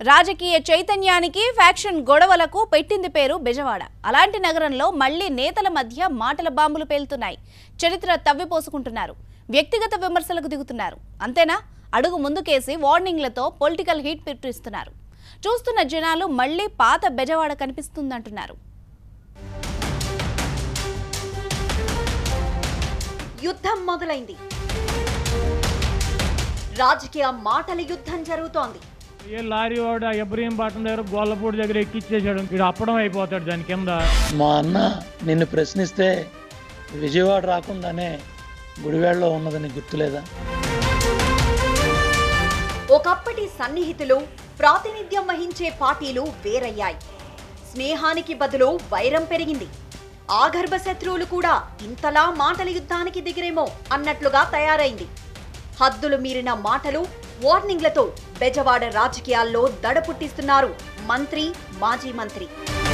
రాజకీయ చైతన్యానికి ఫ్యాక్షన్ గొడవలకు పెట్టింది పేరు బెజవాడ అలాంటి నగరంలో మళ్లీ నేతల మధ్య మాటల బాంబులు పేలుతున్నాయి చరిత్ర తవ్విపోసుకుంటున్నారు వ్యక్తిగత విమర్శలకు దిగుతున్నారు అంతేనా అడుగు ముందుకేసి వార్నింగ్లతో పొలిటికల్ హీట్ పెట్టిస్తున్నారు చూస్తున్న జనాలు మళ్లీ పాత బెజవాడ కనిపిస్తుందంటున్నారు యుద్ధం మొదలైంది రాజకీయ మాటల యుద్ధం జరుగుతోంది ఏ లారీ వాడు ఆ ఇబ్రహీంపట్నం దగ్గర గొల్లపూడి దగ్గర ఎక్కిచ్చేసాడు వీడు అప్పడం అయిపోతాడు దాని కింద మా అన్న నిన్ను ప్రశ్నిస్తే విజయవాడ రాకుండానే గుడివాడలో ఉన్నదని గుర్తులేదా ఒకప్పటి సన్నిహితులు ప్రాతినిధ్యం వహించే పార్టీలు వేరయ్యాయి స్నేహానికి బదులు వైరం పెరిగింది ఆగర్భ శత్రువులు కూడా ఇంతలా మాటల యుద్ధానికి దిగిరేమో అన్నట్లుగా తయారైంది హద్దులు మీరిన మాటలు వార్నింగ్లతో బెజవాడ రాజకీయాల్లో దడ పుట్టిస్తున్నారు మంత్రి మాజీ మంత్రి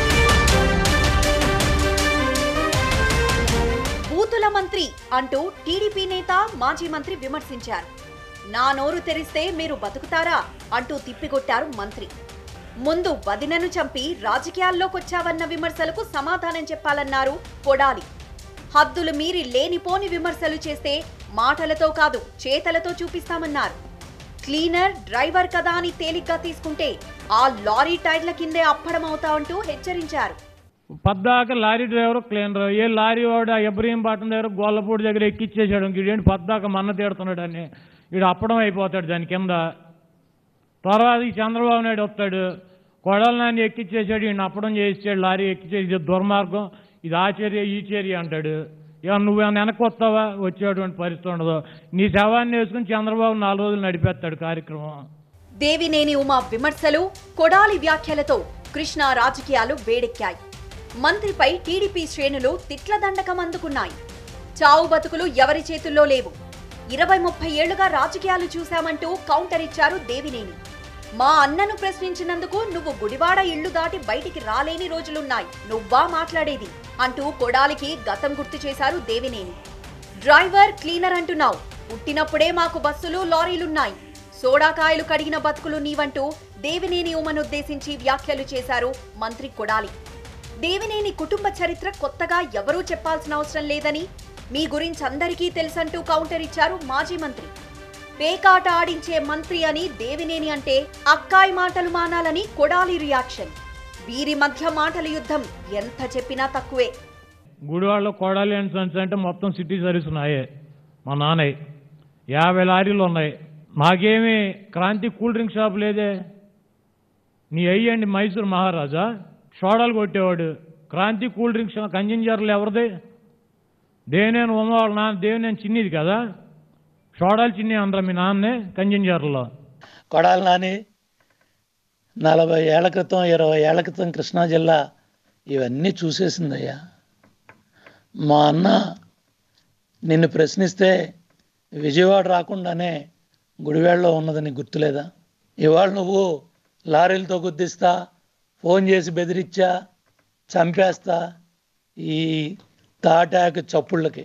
బూతుల మంత్రి అంటూ టీడీపీ నేత మాజీ మంత్రి విమర్శించారు నా నోరు తెరిస్తే మీరు బతుకుతారా అంటూ తిప్పికొట్టారు మంత్రి ముందు వదినను చంపి రాజకీయాల్లోకొచ్చావన్న విమర్శలకు సమాధానం చెప్పాలన్నారు కొడాలి హద్దులు మీరి లేనిపోని విమర్శలు చేస్తే మాటలతో కాదు చేతలతో చూపిస్తామన్నారు క్లీనర్ డ్రైవర్ కదా అని తేలిగ్గా తీసుకుంటే ఆ లారీ టైర్ల కిందే అప్పడమవుతామంటూ హెచ్చరించారు పద్దాక లారీ డ్రైవర్ క్లీనర్ ఏ లారీ వాడు ఆ ఇబ్రహీంపట్నం దగ్గర గొల్లపూడి దగ్గర ఎక్కిచ్చేసాడు వీడేంటి పద్దాక మన్న తీడుతున్నాడు అని వీడు అప్పడం అయిపోతాడు దాని కింద తర్వాత ఈ చంద్రబాబు నాయుడు వస్తాడు కొడల నాన్ని ఎక్కిచ్చేసాడు ఈయన అప్పడం చేసాడు లారీ ఎక్కిచ్చేసి ఇది దుర్మార్గం ఇది ఆ చర్య ఈ చర్య అంటాడు ఇక నువ్వేమైనా వెనక్కి వస్తావా వచ్చేటువంటి పరిస్థితి ఉండదు నీ శవాన్ని వేసుకుని చంద్రబాబు నాలుగు రోజులు నడిపేస్తాడు కార్యక్రమం దేవినేని ఉమా విమర్శలు కొడాలి వ్యాఖ్యలతో కృష్ణా రాజకీయాలు వేడెక్కాయి మంత్రిపై టీడీపీ శ్రేణులు తిట్ల దండకం అందుకున్నాయి చావు బతుకులు ఎవరి చేతుల్లో లేవు ఇరవై ముప్పై ఏళ్లుగా రాజకీయాలు చూశామంటూ కౌంటర్ ఇచ్చారు దేవినేని మా అన్నను ప్రశ్నించినందుకు నువ్వు గుడివాడ ఇళ్లు దాటి బయటికి రాలేని రోజులున్నాయి నువ్వా మాట్లాడేది అంటూ కొడాలికి గతం గుర్తు చేశారు దేవినేని డ్రైవర్ క్లీనర్ అంటున్నావు పుట్టినప్పుడే మాకు బస్సులు లారీలున్నాయి సోడాకాయలు కడిగిన బతుకులు నీవంటూ దేవినేని ఉమనుద్దేశించి వ్యాఖ్యలు చేశారు మంత్రి కొడాలి దేవినేని కుటుంబ చరిత్ర కొత్తగా ఎవరూ చెప్పాల్సిన అవసరం లేదని మీ గురించి అందరికీ తెలుసంటూ కౌంటర్ ఇచ్చారు మాజీ మంత్రి పేకాట ఆడించే మంత్రి అని దేవినేని అంటే అక్కాయి మాటలు మానాలని కొడాలి రియాక్షన్ వీరి మధ్య మాటల యుద్ధం ఎంత చెప్పినా తక్కువే గుడివాడలో కోడాలి అండ్ సన్స్ అంటే మొత్తం సిటీ సర్వీస్ ఉన్నాయే మా నాన్నయ్య యాభై లారీలు ఉన్నాయి మాకేమి క్రాంతి కూల్ డ్రింక్ షాప్ లేదే నీ అయ్యండి మైసూర్ మహారాజా సోడాలు కొట్టేవాడు క్రాంతి కూల్ డ్రింక్ షాప్ కంజింజర్లు ఎవరిది దేవినేని ఉమ్మవాళ్ళ నాన్న దేవినేని చిన్నిది కదా సోడాలు చిన్ని అందరం మీ నాన్నే కంజింజర్లో కొడాలి నాని నలభై ఏళ్ల క్రితం ఇరవై ఏళ్ల క్రితం కృష్ణా జిల్లా ఇవన్నీ చూసేసిందయ్యా మా అన్న నిన్ను ప్రశ్నిస్తే విజయవాడ రాకుండానే గుడివాడలో ఉన్నదని గుర్తులేదా ఇవాళ నువ్వు లారీలతో గుద్దిస్తా ఫోన్ చేసి బెదిరించా చంపేస్తా ఈ తాటాకు చప్పుళ్ళకి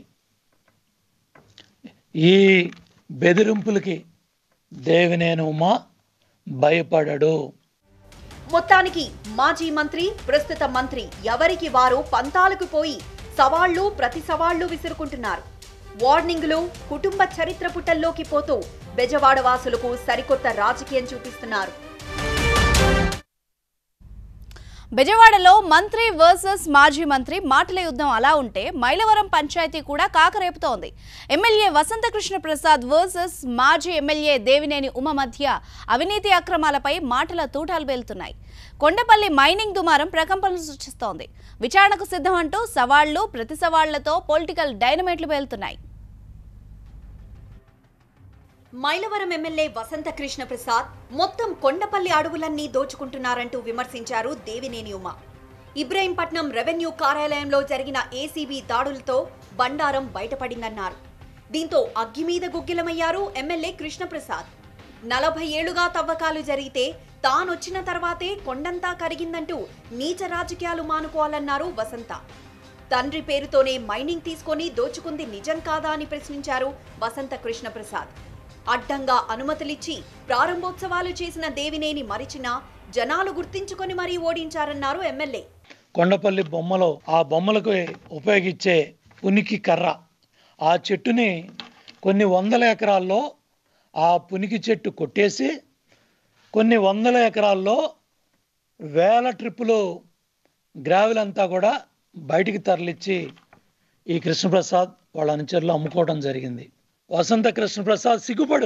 ఈ బెదిరింపులకి దేవినేని ఉమా భయపడడు మొత్తానికి మాజీ మంత్రి ప్రస్తుత మంత్రి ఎవరికి వారు పంతాలకు పోయి సవాళ్లు ప్రతి సవాళ్లు విసురుకుంటున్నారు వార్నింగ్లు కుటుంబ చరిత్ర పుటల్లోకి పోతూ బెజవాడ వాసులకు సరికొత్త రాజకీయం చూపిస్తున్నారు బెజవాడలో మంత్రి వర్సెస్ మాజీ మంత్రి మాటల యుద్ధం అలా ఉంటే మైలవరం పంచాయతీ కూడా కాకరేపుతోంది ఎమ్మెల్యే వసంతకృష్ణ ప్రసాద్ వర్సెస్ మాజీ ఎమ్మెల్యే దేవినేని ఉమ మధ్య అవినీతి అక్రమాలపై మాటల తూటాలు పేలుతున్నాయి కొండపల్లి మైనింగ్ దుమారం ప్రకంపనలు సృష్టిస్తోంది విచారణకు సిద్ధం అంటూ సవాళ్లు ప్రతి సవాళ్లతో పొలిటికల్ డైనమైట్లు పేలుతున్నాయి మైలవరం ఎమ్మెల్యే వసంత కృష్ణ ప్రసాద్ మొత్తం కొండపల్లి అడవులన్నీ దోచుకుంటున్నారంటూ విమర్శించారు దేవినేని ఉమ ఇబ్రాహీంపట్నం రెవెన్యూ కార్యాలయంలో జరిగిన ఏసీబీ దాడులతో బండారం బయటపడిందన్నారు దీంతో అగ్గి మీద గుగ్గిలమయ్యారు ఎమ్మెల్యే కృష్ణప్రసాద్ నలభై ఏళ్లుగా తవ్వకాలు జరిగితే తానొచ్చిన తర్వాతే కొండంతా కరిగిందంటూ నీచ రాజకీయాలు మానుకోవాలన్నారు వసంత తండ్రి పేరుతోనే మైనింగ్ తీసుకొని దోచుకుంది నిజం కాదా అని ప్రశ్నించారు వసంత కృష్ణప్రసాద్ అడ్డంగా అనుమతులిచ్చి ప్రారంభోత్సవాలు చేసిన దేవినేని మరిచిన జనాలు గుర్తించుకొని మరీ ఓడించారన్నారు ఎమ్మెల్యే కొండపల్లి బొమ్మలో ఆ బొమ్మలకు ఉపయోగించే పునికి కర్ర ఆ చెట్టుని కొన్ని వందల ఎకరాల్లో ఆ పునికి చెట్టు కొట్టేసి కొన్ని వందల ఎకరాల్లో వేల ట్రిప్పులు గ్రావెల్ అంతా కూడా బయటికి తరలిచ్చి ఈ కృష్ణప్రసాద్ వాళ్ళ అనుచరులు అమ్ముకోవడం జరిగింది వసంత కృష్ణప్రసాద్ సిగ్గుపడు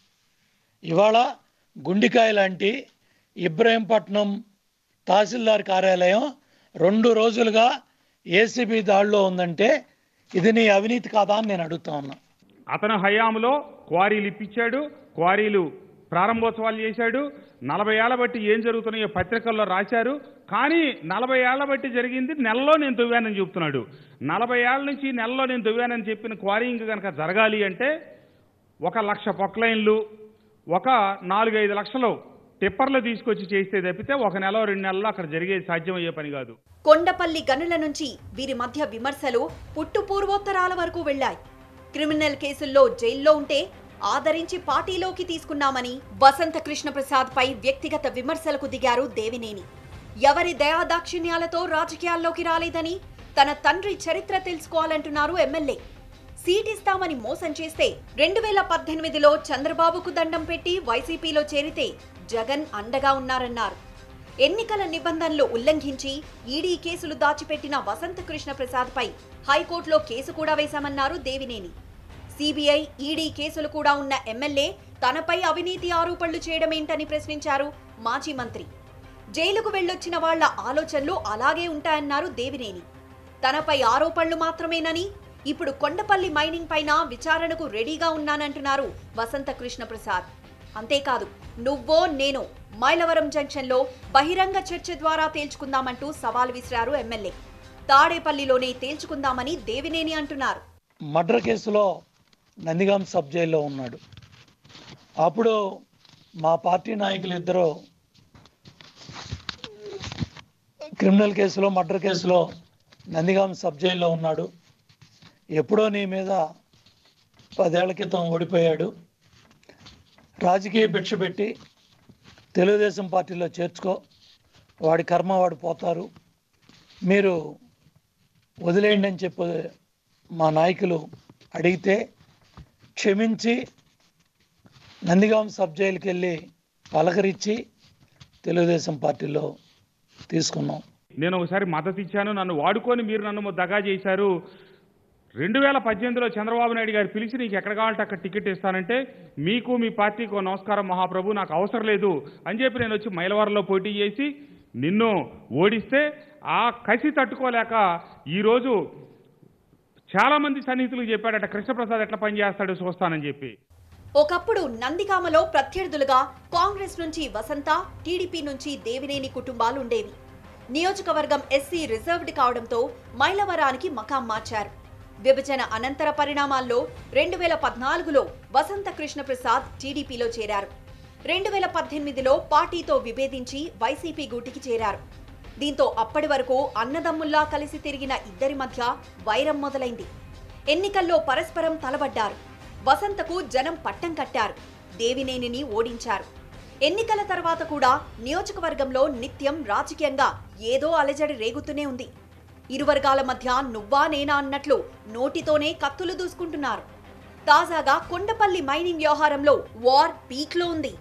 ఇవాళ గుండికాయ లాంటి ఇబ్రహీంపట్నం తహసీల్దార్ కార్యాలయం రెండు రోజులుగా ఏసీబీ దాడిలో ఉందంటే ఇది నీ అవినీతి కాదా అని నేను అడుగుతా ఉన్నా అతను హయాంలో క్వారీలు ఇప్పించాడు క్వారీలు ప్రారంభోత్సవాలు చేశాడు నలభై ఏళ్ల బట్టి ఏం జరుగుతున్నాయో పత్రికల్లో రాశారు కానీ నలభై ఏళ్ల బట్టి జరిగింది నెలలో నేను దువ్వానని చెప్తున్నాడు నలభై ఏళ్ల నుంచి నెలలో నేను దువ్వానని చెప్పిన క్వారీయింగ్ కనుక జరగాలి అంటే ఒక లక్ష పొక్లైన్లు ఒక నాలుగైదు లక్షలు టిప్పర్లు తీసుకొచ్చి చేస్తే తప్పితే ఒక నెల రెండు నెలల్లో అక్కడ జరిగేది సాధ్యమయ్యే పని కాదు కొండపల్లి గనుల నుంచి వీరి మధ్య విమర్శలు పుట్టు పూర్వోత్తరాల వరకు వెళ్లాయి క్రిమినల్ కేసుల్లో జైల్లో ఉంటే ఆదరించి పార్టీలోకి తీసుకున్నామని వసంత కృష్ణప్రసాద్ పై వ్యక్తిగత విమర్శలకు దిగారు దేవినేని ఎవరి దయాదాక్షిణ్యాలతో రాజకీయాల్లోకి రాలేదని తన తండ్రి చరిత్ర తెలుసుకోవాలంటున్నారు ఎమ్మెల్యే సీట్ ఇస్తామని మోసం చేస్తే రెండు వేల పద్దెనిమిదిలో చంద్రబాబుకు దండం పెట్టి వైసీపీలో చేరితే జగన్ అండగా ఉన్నారన్నారు ఎన్నికల నిబంధనలు ఉల్లంఘించి ఈడీ కేసులు దాచిపెట్టిన వసంత కృష్ణ ప్రసాద్ పై హైకోర్టులో కేసు కూడా వేశామన్నారు దేవినేని సిబిఐ ఈడీ కేసులు కూడా ఉన్న ఎమ్మెల్యే తనపై అవినీతి ఆరోపణలు చేయడమేంటని ప్రశ్నించారు మాజీ మంత్రి జైలుకు వెళ్ళొచ్చిన వాళ్ల ఆలోచనలు అలాగే ఉంటాయన్నారు దేవినేని తనపై ఆరోపణలు మాత్రమేనని ఇప్పుడు కొండపల్లి మైనింగ్ పైన విచారణకు రెడీగా ఉన్నానంటున్నారు వసంత కృష్ణ ప్రసాద్ అంతేకాదు నువ్వో నేనో మైలవరం జంక్షన్లో బహిరంగ చర్చ ద్వారా తేల్చుకుందామంటూ సవాల్ విసిరారు ఎమ్మెల్యే తాడేపల్లిలోనే తేల్చుకుందామని దేవినేని అంటున్నారు మర్డర్ కేసులో నందిగాం సబ్ జైల్లో ఉన్నాడు అప్పుడు మా పార్టీ నాయకులు ఇద్దరు క్రిమినల్ కేసులో మర్డర్ కేసులో నందిగాం సబ్ జైల్లో ఉన్నాడు ఎప్పుడో నీ మీద పదేళ్ల క్రితం ఓడిపోయాడు రాజకీయ భిక్ష పెట్టి తెలుగుదేశం పార్టీలో చేర్చుకో వాడి కర్మ వాడు పోతారు మీరు వదిలేయండి అని చెప్పి మా నాయకులు అడిగితే క్షమించి నందిగాం సబ్ జైలుకి వెళ్ళి పలకరించి తెలుగుదేశం పార్టీలో తీసుకున్నాం నేను ఒకసారి మద్దతు ఇచ్చాను నన్ను వాడుకొని మీరు నన్ను దగా చేశారు రెండు వేల పద్దెనిమిదిలో చంద్రబాబు నాయుడు గారు పిలిచి నీకు ఎక్కడ కావాలంటే అక్కడ టికెట్ ఇస్తానంటే మీకు మీ పార్టీకి ఓ నమస్కారం మహాప్రభు నాకు అవసరం లేదు అని చెప్పి నేను వచ్చి మైలవరంలో పోటీ చేసి నిన్ను ఓడిస్తే ఆ కసి తట్టుకోలేక ఈరోజు చాలా మంది సన్నిహితులకు చెప్పాడట కృష్ణప్రసాద్ ఎట్లా పనిచేస్తాడో చూస్తానని చెప్పి ఒకప్పుడు నందిగామలో ప్రత్యర్థులుగా కాంగ్రెస్ నుంచి వసంత టీడీపీ నుంచి దేవినేని కుటుంబాలు ఉండేవి నియోజకవర్గం ఎస్సీ రిజర్వ్డ్ కావడంతో మైలవరానికి మకాం మార్చారు విభజన అనంతర పరిణామాల్లో రెండు వేల పద్నాలుగులో వసంత కృష్ణప్రసాద్ టీడీపీలో చేరారు రెండు వేల పద్దెనిమిదిలో పార్టీతో విభేదించి వైసీపీ గూటికి చేరారు దీంతో అప్పటి వరకు అన్నదమ్ముల్లా కలిసి తిరిగిన ఇద్దరి మధ్య వైరం మొదలైంది ఎన్నికల్లో పరస్పరం తలబడ్డారు వసంతకు జనం పట్టం కట్టారు దేవినేనిని ఓడించారు ఎన్నికల తర్వాత కూడా నియోజకవర్గంలో నిత్యం రాజకీయంగా ఏదో అలజడి రేగుతూనే ఉంది ఇరు వర్గాల మధ్య నువ్వా నేనా అన్నట్లు నోటితోనే కత్తులు దూసుకుంటున్నారు తాజాగా కొండపల్లి మైనింగ్ వ్యవహారంలో వార్ పీక్లో ఉంది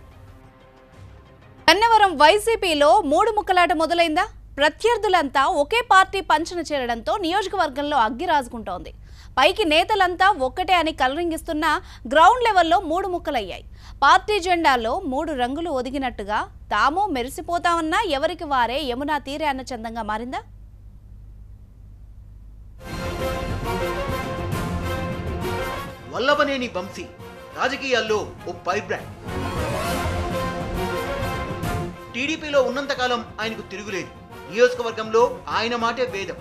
గన్నవరం వైసీపీలో మూడు ముక్కలాట మొదలైందా ప్రత్యర్థులంతా ఒకే పార్టీ పంచన చేరడంతో నియోజకవర్గంలో అగ్గి రాజుకుంటోంది పైకి నేతలంతా ఒక్కటే అని కలరింగిస్తున్నా గ్రౌండ్ లెవెల్లో మూడు ముక్కలయ్యాయి పార్టీ జెండాలో మూడు రంగులు ఒదిగినట్టుగా తాము మెరిసిపోతామన్నా ఎవరికి వారే యమునా తీరే అన్న చందంగా మారిందా వల్లభనేని వంశీ రాజకీయాల్లో ఓ పై బ్రాండ్ టీడీపీలో ఉన్నంతకాలం ఆయనకు తిరుగులేదు నియోజకవర్గంలో ఆయన మాటే వేదం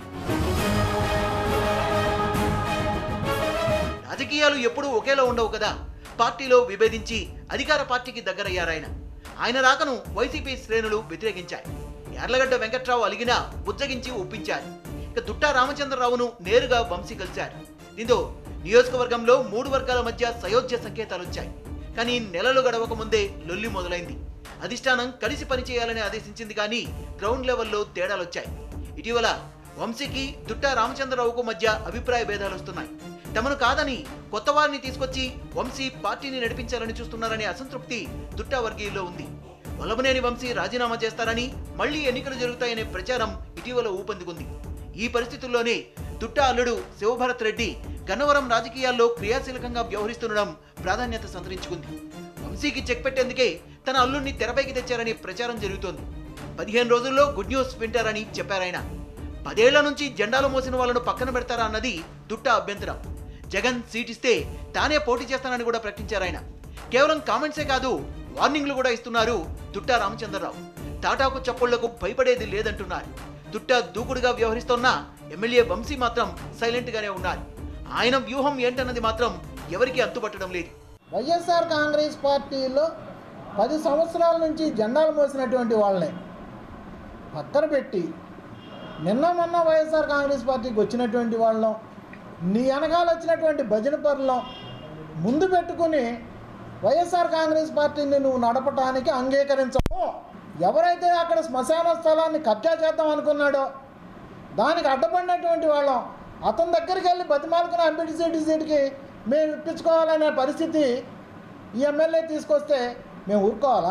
రాజకీయాలు ఎప్పుడూ ఒకేలా ఉండవు కదా పార్టీలో విభేదించి అధికార పార్టీకి దగ్గరయ్యారాయన ఆయన రాకను వైసీపీ శ్రేణులు వ్యతిరేకించాయి యార్లగడ్డ వెంకట్రావు అలిగినా బుజ్జగించి ఒప్పించారు ఇక దుట్టా రామచంద్రరావును నేరుగా వంశీ కలిశారు దీంతో నియోజకవర్గంలో మూడు వర్గాల మధ్య సయోధ్య సంకేతాలు వచ్చాయి కానీ నెలలు గడవక ముందే లొల్లి మొదలైంది అధిష్టానం కలిసి పనిచేయాలని ఆదేశించింది కానీ గ్రౌండ్ లెవెల్లో తేడాలొచ్చాయి ఇటీవల వంశీకి దుట్టా రామచంద్రరావుకు మధ్య అభిప్రాయ భేదాలు వస్తున్నాయి తమను కాదని కొత్త వారిని తీసుకొచ్చి వంశీ పార్టీని నడిపించాలని చూస్తున్నారనే అసంతృప్తి దుట్టా వర్గీయుల్లో ఉంది వల్లభనేని వంశీ రాజీనామా చేస్తారని మళ్లీ ఎన్నికలు జరుగుతాయనే ప్రచారం ఇటీవల ఊపందుకుంది ఈ పరిస్థితుల్లోనే దుట్టా అల్లుడు శివభరత్ రెడ్డి గన్నవరం రాజకీయాల్లో క్రియాశీలకంగా వ్యవహరిస్తుండడం ప్రాధాన్యత సంతరించుకుంది వంశీకి చెక్ పెట్టేందుకే తన అల్లుడిని తెరపైకి తెచ్చారని ప్రచారం జరుగుతోంది పదిహేను రోజుల్లో గుడ్ న్యూస్ వింటారని చెప్పారాయన పదేళ్ల నుంచి జెండాలు మోసిన వాళ్ళను పక్కన పెడతారా అన్నది దుట్టా అభ్యంతరం జగన్ సీట్ ఇస్తే తానే పోటీ చేస్తానని కూడా ప్రకటించారాయన కేవలం కామెంట్సే కాదు వార్నింగ్లు కూడా ఇస్తున్నారు దుట్టా రామచంద్రరావు టాటాకు చప్పుళ్లకు భయపడేది లేదంటున్నారు దుట్టా దూకుడుగా వ్యవహరిస్తోన్న ఎమ్మెల్యే వంశీ మాత్రం సైలెంట్ గానే ఉన్నారు ఆయన వ్యూహం ఏంటన్నది మాత్రం ఎవరికీ అంతుపట్టడం లేదు వైఎస్ఆర్ కాంగ్రెస్ పార్టీలో పది సంవత్సరాల నుంచి జెండాలు మోసినటువంటి వాళ్ళని పక్కన పెట్టి నిన్న మొన్న వైఎస్ఆర్ కాంగ్రెస్ పార్టీకి వచ్చినటువంటి వాళ్ళం నీ వెనకాల వచ్చినటువంటి భజన పరులం ముందు పెట్టుకుని వైఎస్ఆర్ కాంగ్రెస్ పార్టీని నువ్వు నడపటానికి అంగీకరించము ఎవరైతే అక్కడ శ్మశాన స్థలాన్ని కబ్జా చేద్దాం అనుకున్నాడో దానికి అడ్డపడినటువంటి వాళ్ళం అతని దగ్గరికి వెళ్ళి బతిమాలుకుని ఎంపీటీ సీటు సీటుకి మేము ఇప్పించుకోవాలనే పరిస్థితి ఈ ఎమ్మెల్యే తీసుకొస్తే మేము ఊరుకోవాలా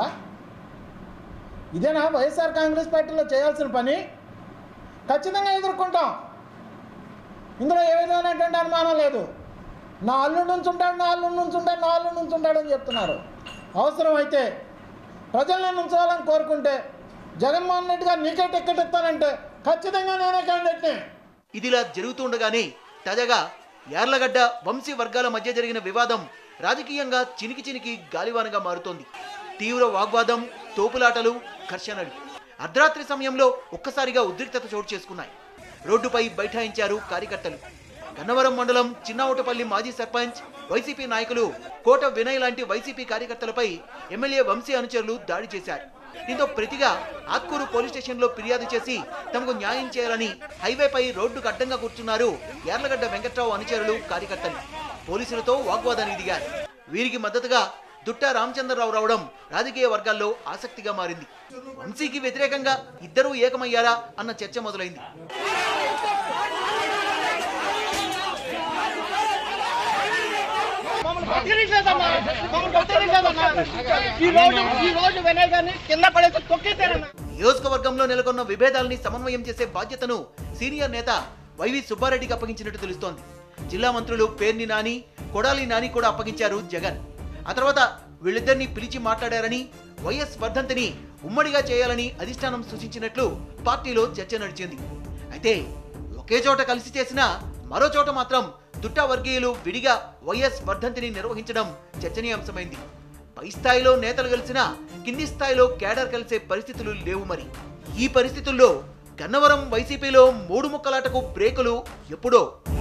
ఇదేనా వైఎస్ఆర్ కాంగ్రెస్ పార్టీలో చేయాల్సిన పని ఖచ్చితంగా ఎదుర్కొంటాం ఇందులో ఏ విధమైనటువంటి అనుమానం లేదు నా అల్లుడి నుంచి ఉంటాడు నా అల్లుడి నుంచి ఉంటాడు నా అల్లుడి నుంచి ఉంటాడని చెప్తున్నారు అవసరం అయితే ప్రజలను ఉంచాలని కోరుకుంటే జగన్మోహన్ రెడ్డి గారు నీకే టికెట్ ఇస్తానంటే ఖచ్చితంగా నేనే క్యాండిడేట్ని ఇదిలా జరుగుతుండగానే తాజాగా యార్లగడ్డ వంశీ వర్గాల మధ్య జరిగిన వివాదం రాజకీయంగా చినికి చినికి గాలివానగా మారుతోంది తీవ్ర వాగ్వాదం తోపులాటలు ఘర్షణలు అర్ధరాత్రి సమయంలో ఒక్కసారిగా ఉద్రిక్తత చోటు చేసుకున్నాయి రోడ్డుపై బైఠాయించారు కార్యకర్తలు గన్నవరం మండలం చిన్నవుటపల్లి మాజీ సర్పంచ్ వైసీపీ నాయకులు కోట వినయ్ లాంటి వైసీపీ కార్యకర్తలపై ఎమ్మెల్యే వంశీ అనుచరులు దాడి చేశారు దీంతో ప్రతిగా ఆత్కూరు పోలీస్ స్టేషన్లో ఫిర్యాదు చేసి తమకు న్యాయం చేయాలని హైవేపై రోడ్డుకు అడ్డంగా కూర్చున్నారు యార్లగడ్డ వెంకట్రావు అనుచరులు కార్యకర్తలు పోలీసులతో వాగ్వాదానికి దిగారు వీరికి మద్దతుగా దుట్టా రామచంద్రరావు రావడం రాజకీయ వర్గాల్లో ఆసక్తిగా మారింది వంశీకి వ్యతిరేకంగా ఇద్దరూ ఏకమయ్యారా అన్న చర్చ మొదలైంది ఈ రోజు ఈ రోజు వినయ్ గారిని కింద పడేసి తొక్కేశారన్న నియోజకవర్గంలో నెలకొన్న విభేదాల్ని సమన్వయం చేసే బాధ్యతను సీనియర్ నేత వైవి సుబ్బారెడ్డికి అప్పగించినట్టు తెలుస్తోంది జిల్లా మంత్రులు పేర్ని నాని కొడాలి నాని కూడా అప్పగించారు జగన్ ఆ తర్వాత వీళ్ళిద్దరిని పిలిచి మాట్లాడారని వైఎస్ వర్ధంతిని ఉమ్మడిగా చేయాలని అధిష్టానం సూచించినట్లు పార్టీలో చర్చ నడిచింది అయితే ఒకే చోట కలిసి చేసిన మరో చోట మాత్రం దుట్టా వర్గీయులు విడిగా వైఎస్ వర్ధంతిని నిర్వహించడం చర్చనీయాంశమైంది పై స్థాయిలో నేతలు కలిసినా కింది స్థాయిలో కేడర్ కలిసే పరిస్థితులు లేవు మరి ఈ పరిస్థితుల్లో గన్నవరం వైసీపీలో మూడు ముక్కలాటకు బ్రేకులు ఎప్పుడో